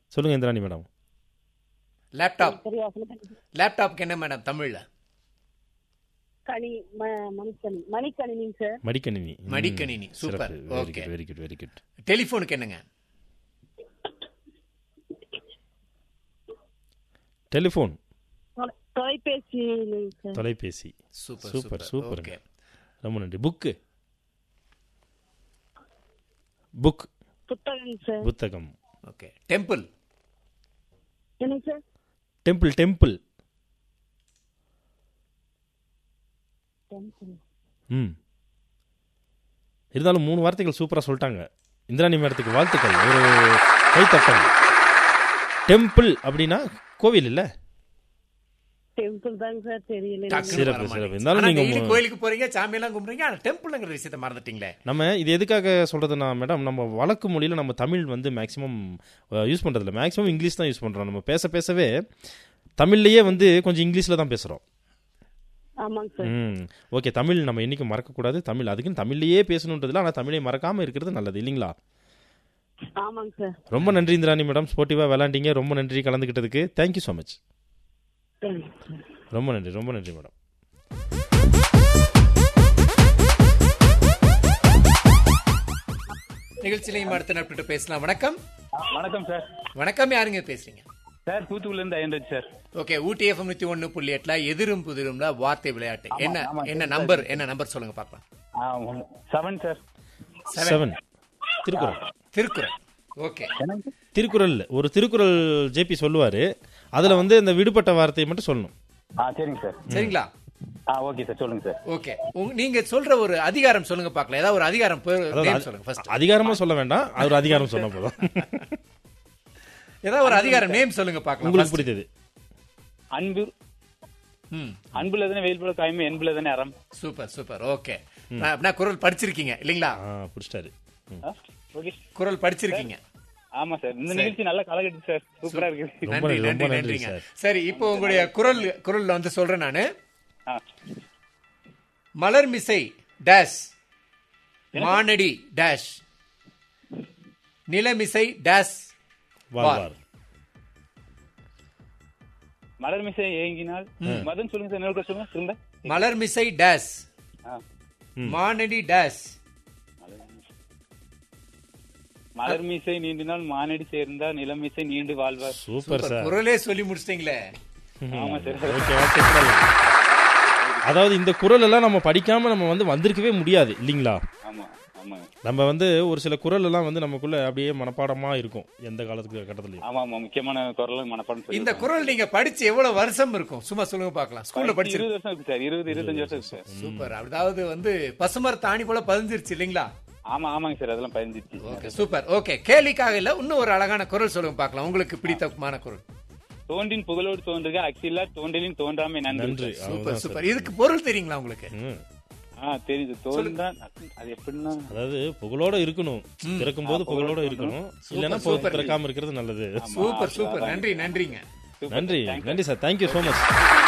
சொல்லுங்க Indrani madam laptop சரியா சொல்லுங்க. லேப்டாப்க்கு என்ன மேடம் தமிழ்ல கணி ம- மணிக்கணி மணிக்கணினிங்க சார் மடிக்கணினி ம், மடிக்கணினி. சூப்பர். சிறப்பு. Very okay. Good very good very good டெலிஃபோனுக்கு என்னங்க டெலிஃபோன் தொலை- தொலைபேசிங்க சார் தொலைபேசி சூப்பர் சூப்பர் சூப்பர் சூப்பருங்க ஓகே ரொம்ப நன்றி புக்கு புக் புத்தகங்க சார் புத்தகம் ஓகே டெம்பிள் என்னங்க சார் டெம்பிள் டெம்பிள் டெம்பிள். ம் இருந்தாலும் மூணு வார்த்தைகள் சூப்பராக சொல்லிட்டாங்க இந்திராணி மேடத்துக்கு வாழ்த்துக்கள் ஒரு கைத்தட்டல் டெம்பிள் அப்படின்னா கோவில் இல்லை டெம்பிள் தாங்க சார் தெரியல டக்குனு சிறப்பு, வர சிறப்பு. மாட்டேங்குது. இருந்தாலும் ஆனா நீங்க daily மு- கோயிலுக்கு போறீங்க சாமியெல்லாம் கும்பிடுறீங்க ஆனா டெம்பிள்ங்கிற விஷயத்த மறந்துட்டீங்களே நம்ம இது எதுக்காக சொல்கிறதுனா மேடம் நம்ம வழக்கு மொழியில் நம்ம தமிழ் வந்து மேக்ஸிமம் யூஸ் பண்ணுறதில்ல மேக்ஸிமம் இங்கிலீஷ் தான் யூஸ் பண்ணுறோம் நம்ம பேச பேசவே தமிழ்லேயே வந்து கொஞ்சம் இங்கிலீஷில் தான் பேசுகிறோம் ஆமாங்க சார் ம் ஓகே தமிழ் நம்ம என்றைக்கும் மறக்கக்கூடாது தமிழ் அதுக்குன்னு தமிழ்லேயே பேசணுன்றதுல ஆனால் தமிழை மறக்காமல் இருக்கிறது நல்லது இல்லைங்களா ஆமாங்க சார் ரொம்ப நன்றி இந்திராணி மேடம் ஸ்போர்ட்டிவாக விளாண்டிங்க ரொம்ப நன்றி கலந்துக்கிட்டதுக்கு தேங்க்யூ ஸோ மச் சரிங்க சார் ரொம்ப நன்றி ரொம்ப நன்றி மேடம் நிகழ்ச்சியிலையும் அடுத்த நட்பிட்டு பேசலாம் வணக்கம் வணக்கம் சார் வணக்கம் யாருங்க பேசுறீங்க சார் தூத்துக்குடில இருந்து Ayyanraj sir okay Ooty FM நூத்தி ஒன்னு புள்ளி எட்டுல எதிரும் புதிரும்ல வார்த்தை விளையாட்டு என்ன ஆமா, என்ன சரி, நம்பர் என்ன நம்பர் சொல்லுங்க பார்க்கலாம் seven sir seven Thirukkural Thirukkural okay என்னங்க திருக்குறள் ஒரு திருக்குறள் ஜேபி சொல்லுவார் அதில் வந்து இந்த விடுபட்ட வார்த்தையை மட்டும் சொல்லணும் ஆ சரிங்க சார் சரிங்களா ஆ ஓகே சார் சொல்லுங்க சார் ஓகே உங்க- நீங்க சொல்ற ஒரு அதிகாரம் சொல்லுங்க பார்க்கலாம் ஏதாவது ஒரு அதிகாரம் பேர் அதாவது name சொல்லுங்க ஃபர்ஸ்ட் அதிகாரமா சொல்ல வேண்டாம் அது ஒரு அதிகாரம் சொன்ன போதும் ஏதாவது ஒரு அதிகாரம் நேம் சொல்லுங்க பார்க்கலாம் உங்களுக்கு first. பிடித்தது அன்பு ம் அன்புல தானே வெயில் போல காய்மை என்புல தானே அறம் சூப்பர் சூப்பர் ஓகே அப்படின்னா குரல் படிச்சிருக்கீங்க இல்லைங்களா ஆ பிடிச்சிட்டாரு ம். ஆ, ஓகே குரல் படிச்சிருக்கீங்க ஆமா சார் இந்த நிகழ்ச்சி நல்லா கலகட்டு சார் சூப்பரா இருக்கு ரொம்ப நன்றி நன்றி, ரொம்ப நன்றி நன்றி நன்றிங்க சார். சரி இப்போ உங்களுடைய குரல் குரல்ல வந்து சொல்றேன் நானு ஆ, மலர் மிசை டேஷ் மானடி டேஷ் நிலமிசை டேஷ் வாழ்வார் மலர் மிசை ஏங்கினால் மதம் சொல்லுங்க சார் இன்னொரு சொல்லுங்க திரும்ப மலர் மிசை டேஷ் ஆ, மானடி டேஷ் மலர் மீசை நீண்டினால் மானடி சேர்ந்தால் நிலமிசை நீண்டு வாழ்வார் சூப்பர் சார் குரலே சொல்லி முடிச்சிட்டீங்களே ஆமா சார் ஓகே ஓகே சார். அதாவது இந்த குரல் எல்லாம் நம்ம படிக்காம நம்ம வந்து வந்திருக்கவே முடியாது இல்லைங்களா ஆமா ஆமா நம்ம வந்து ஒரு சில குரல் எல்லாம் வந்து நமக்குள்ள அப்படியே மனப்பாடமா இருக்கும் எந்த காலத்துக்கு கட்டத்துலயும் ஆமா ஆமா முக்கியமான குரல் மனப்பாடம் சொல்லி இந்த குரல் நீங்க படிச்சு எவ்வளவு வருஷம் இருக்கும் சும்மா சொல்லுங்க பார்க்கலாம் ஸ்கூல்ல படிச்சிருக்கீங்க இருபது வருஷம் இருக்கு சார் இருபது இருபத்தஞ்சு வருஷம் இருக்கு சார் சூப்பர் அதாவது வந்து பசுமர தாணி போல பதிஞ்சிருச்சு இல்லைங்களா ஆமா ஆமாங்க சார் அதெல்லாம் பதிஞ்சிச்சு ஓகே சூப்பர் ஓகே கேலிக்காக இல்ல இன்னும் ஒரு அழகான குரல் சொல்லுங்க பார்க்கலாம் உங்களுக்கு பிடித்தமான குரல் தோன்றின் புகழோடு தோன்றுக அச்சில்லா தோன்றலின் தோன்றாமை நன்றி நன்றி சூப்பர் அவ்வளவுதான் சூப்பர் இதுக்கு பொருள் தெரியுங்களா உங்களுக்கு ம். ஆ தெரியுது தோன்றா அது எப்படின்னா அதாவது புகழோட இருக்கணும் பிறக்கும் போது புகழோட இருக்கணும் இல்லைன்னா சூப்பர். பிறக்காம இருக்கிறது நல்லது சூப்பர் சூப்பர் நன்றி நன்றிங்க Super, நன்றி thank you. நன்றி சார் தேங்க்யூ ஸோ மச்